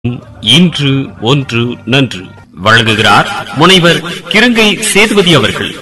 இன்று ஒன்று நன்று வழங்குகிறார் முனைவர் கிருங்கை சேதுபதி அவர்கள்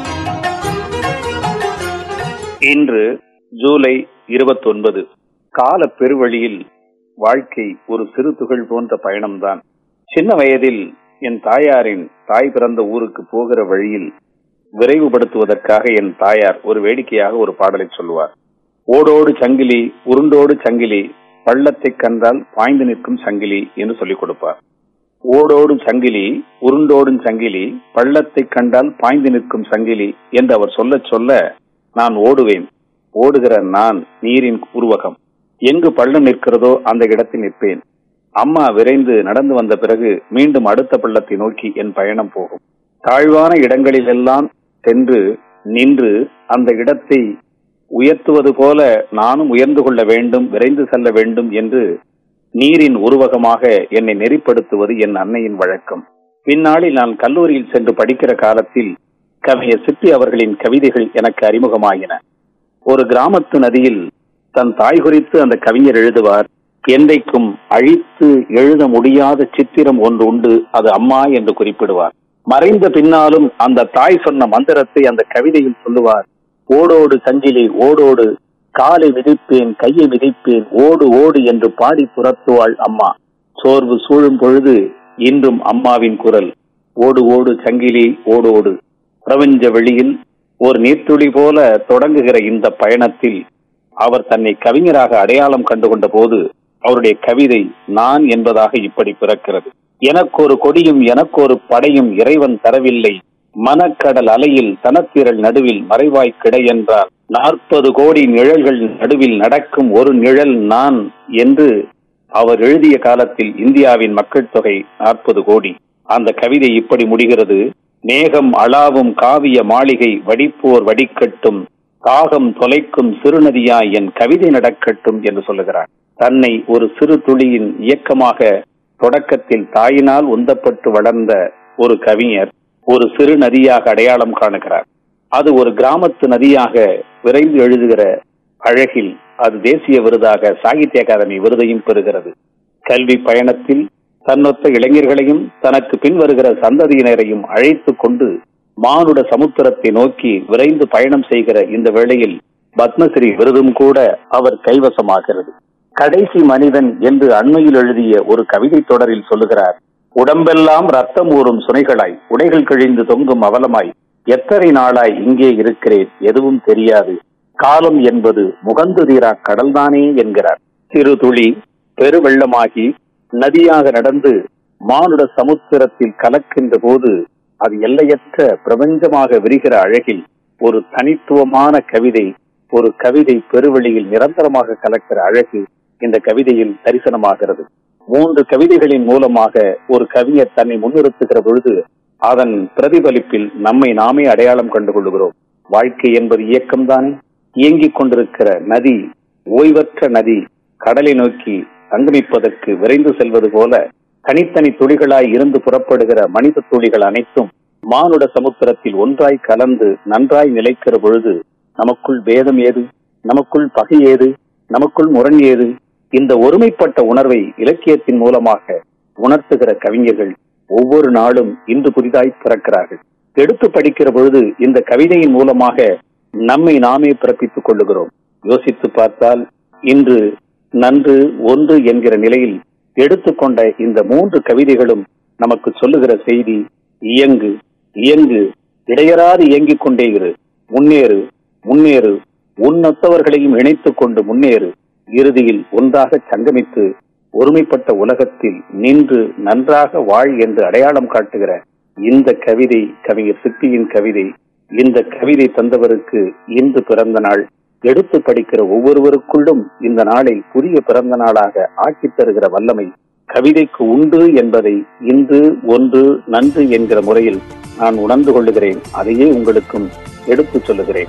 இன்று ஜூலை இருபத்தொன்பது கால பெருவழியில் வாழ்க்கை ஒரு சிறு துகள் போன்ற பயணம்தான் சின்ன வயதில் என் தாயாரின் தாய் பிறந்த ஊருக்கு போகிற வழியில் விரைவுபடுத்துவதற்காக என் தாயார் ஒரு வேடிக்கையாக ஒரு பாடலை சொல்லுவார் ஓடோடு சங்கிலி உருண்டோடு சங்கிலி பள்ளத்தைக் கண்டால் பாய்ந்து நிற்கும் சங்கிலி என்று சொல்லிக் கொடுப்பார் ஓடோடும் சங்கிலி உருண்டோடும் சங்கிலி பள்ளத்தைக் கண்டால் பாய்ந்து நிற்கும் சங்கிலி என்று அவர் சொல்லச் சொல்ல நான் ஓடுவேன் ஓடுகிற நான் நீரின் உருவகம் எங்கு பள்ளம் நிற்கிறதோ அந்த இடத்தில் நிற்பேன் அம்மா விரைந்து நடந்து வந்த பிறகு மீண்டும் அடுத்த பள்ளத்தை நோக்கி என் பயணம் போகும் தாழ்வான இடங்களிலெல்லாம் சென்று நின்று அந்த இடத்தை உயர்த்துவது போல நானும் உயர்ந்து கொள்ள வேண்டும் விரைந்து செல்ல வேண்டும் என்று நீரின் உருவகமாக என்னை நெறிப்படுத்துவது என் அன்னையின் வழக்கம் பின்னாளில் நான் கல்லூரியில் சென்று படிக்கிற காலத்தில் கவிஞர் சிப்பி அவர்களின் கவிதைகள் எனக்கு அறிமுகமாகின ஒரு கிராமத்து நதியில் தன் தாய் குறித்து அந்த கவிஞர் எழுதுவார் என்றைக்கும் அழித்து எழுத முடியாத சித்திரம் ஒன்று உண்டு அது அம்மா என்று குறிப்பிடுவார் மறைந்த பின்னாலும் அந்த தாய் சொன்ன மந்திரத்தை அந்த கவிதையில் சொல்லுவார் ஓடோடு சங்கிலி ஓடோடு காலை மிதிப்பேன் கையை மிதிப்பேன் ஓடு ஓடு என்று பாடி புறத்துவாள் அம்மா சோர்வு சூழும் பொழுது இன்றும் அம்மாவின் குரல் ஓடு ஓடு சங்கிலி ஓடோடு பிரபஞ்ச வெளியில் ஒரு நீர்த்துளி போல தொடங்குகிற இந்த பயணத்தில் அவர் தன்னை கவிஞராக அடையாளம் கண்டுகொண்ட போது அவருடைய கவிதை நான் என்பதாக இப்படி பிறக்கிறது எனக்கு ஒரு கொடியும் எனக்கு ஒரு படையும் இறைவன் தரவில்லை மனக்கடல் அலையில் தனத்திரள் நடுவில் மறைவாய் கிடை என்றார் நாற்பது கோடி நிழல்கள் நடுவில் நடக்கும் ஒரு நிழல் நான் என்று அவர் எழுதிய காலத்தில் இந்தியாவின் மக்கள் தொகை நாற்பது கோடி அந்த கவிதை இப்படி முடிகிறது மேகம் அளாவும் காவிய மாளிகை வடிப்போர் வடிக்கட்டும் காகம் தொலைக்கும் சிறுநதியாய் என் கவிதை நடக்கட்டும் என்று சொல்லுகிறார் தன்னை ஒரு சிறு துளியின் இயக்கமாக தொடக்கத்தில் தாயினால் உந்தப்பட்டு வளர்ந்த ஒரு கவிஞர் ஒரு சிறு நதியாக அடையாளம் காணுகிறார் அது ஒரு கிராமத்து நதியாக விரைந்து எழுதுகிற அழகில் அது தேசிய விருதாக சாகித்ய அகாதமி விருதையும் பெறுகிறது கல்வி பயணத்தில் தன்னொத்த இளைஞர்களையும் தனக்கு பின் வருகிற சந்ததியினரையும் அழைத்து கொண்டு மானுட சமுத்திரத்தை நோக்கி விரைந்து பயணம் செய்கிற இந்த வேளையில் பத்மஸ்ரீ விருதும் கூட அவர் கைவசமாகிறது கடைசி மனிதன் என்று அண்மையில் எழுதிய ஒரு கவிதை தொடரில் சொல்லுகிறார் உடம்பெல்லாம் ரத்தம் ஊறும் சுனைகளாய் உடைகள் கிழிந்து தொங்கும் அவலமாய் எத்தனை நாளாய் இங்கே இருக்கிறேன் எதுவும் தெரியாது காலம் என்பது முகந்து தீரா கடல்தானே என்கிறார் சிறு துளி பெருவெள்ளமாகி நதியாக நடந்து மானுட சமுத்திரத்தில் கலக்கின்ற போது அது எல்லையற்ற பிரபஞ்சமாக விரிகிற அழகில் ஒரு தனித்துவமான கவிதை ஒரு கவிதை பெருவெளியில் நிரந்தரமாக கலக்கிற அழகு இந்த கவிதையில் தரிசனமாகிறது மூன்று கவிதைகளின் மூலமாக ஒரு கவிஞர் தன்னை முன்னிறுத்துகிற பொழுது அதன் பிரதிபலிப்பில் நம்மை நாமே அடையாளம் கண்டு கொள்கிறோம் வாழ்க்கை என்பது இயக்கம்தானே இயங்கிக் கொண்டிருக்கிற நதி ஓய்வற்ற நதி கடலை நோக்கி சங்கமிப்பதற்கு விரைந்து செல்வது போல தனித்தனி துளிகளாய் இருந்து புறப்படுகிற மனித துளிகள் அனைத்தும் மானுட சமுத்திரத்தில் ஒன்றாய் கலந்து நன்றாய் நிலைக்கிற பொழுது நமக்குள் வேதம் ஏது நமக்குள் பகை ஏது நமக்குள் முரண் ஏது இந்த ஒருமைப்பட்ட உணர்வை இலக்கியத்தின் மூலமாக உணர்த்துகிற கவிஞர்கள் ஒவ்வொரு நாளும் இன்று புதிதாய் பிறக்கிறார்கள் எடுத்து படிக்கிற பொழுது இந்த கவிதையின் மூலமாக நம்மை நாமே பிறப்பித்துக் கொள்ளுகிறோம் யோசித்து பார்த்தால் இன்று நன்று ஒன்று என்கிற நிலையில் எடுத்துக்கொண்ட இந்த மூன்று கவிதைகளும் நமக்கு சொல்லுகிற செய்தி இயங்கு இயங்கு இடையறாது இயங்கிக் கொண்டே இரு முன்னேறு முன்னேறு உன்னொத்தவர்களையும் இணைத்துக் கொண்டு முன்னேறு இறுதியில் ஒன்றாக சங்கமித்து ஒருமைப்பட்ட உலகத்தில் நின்று நன்றாக வாழ் என்று அடையாளம் காட்டுகிற இந்த கவிதை கவிஞர் சிப்பியின் கவிதை இந்த கவிதை தந்தவருக்கு இன்று பிறந்த நாள் எடுத்து படிக்கிற ஒவ்வொருவருக்குள்ளும் இந்த நாளை புதிய பிறந்த நாளாக ஆக்கித் தருகிற வல்லமை கவிதைக்கு உண்டு என்பதை இன்று ஒன்று நன்று என்கிற முறையில் நான் உணர்ந்து கொள்ளுகிறேன் அதையே உங்களுக்கும் எடுத்துச் சொல்லுகிறேன்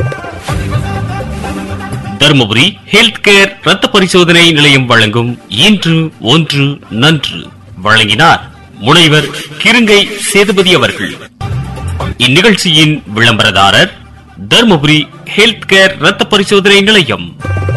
தருமபுரி ஹெல்த் கேர் ரத்த பரிசோதனை நிலையம் வழங்கும் இன்று ஒன்று நன்று வழங்கினார் முனைவர் கிருங்கை சேதுபதி அவர்கள் இந்நிகழ்ச்சியின் விளம்பரதாரர் தருமபுரி ஹெல்த் கேர் ரத்த பரிசோதனை நிலையம்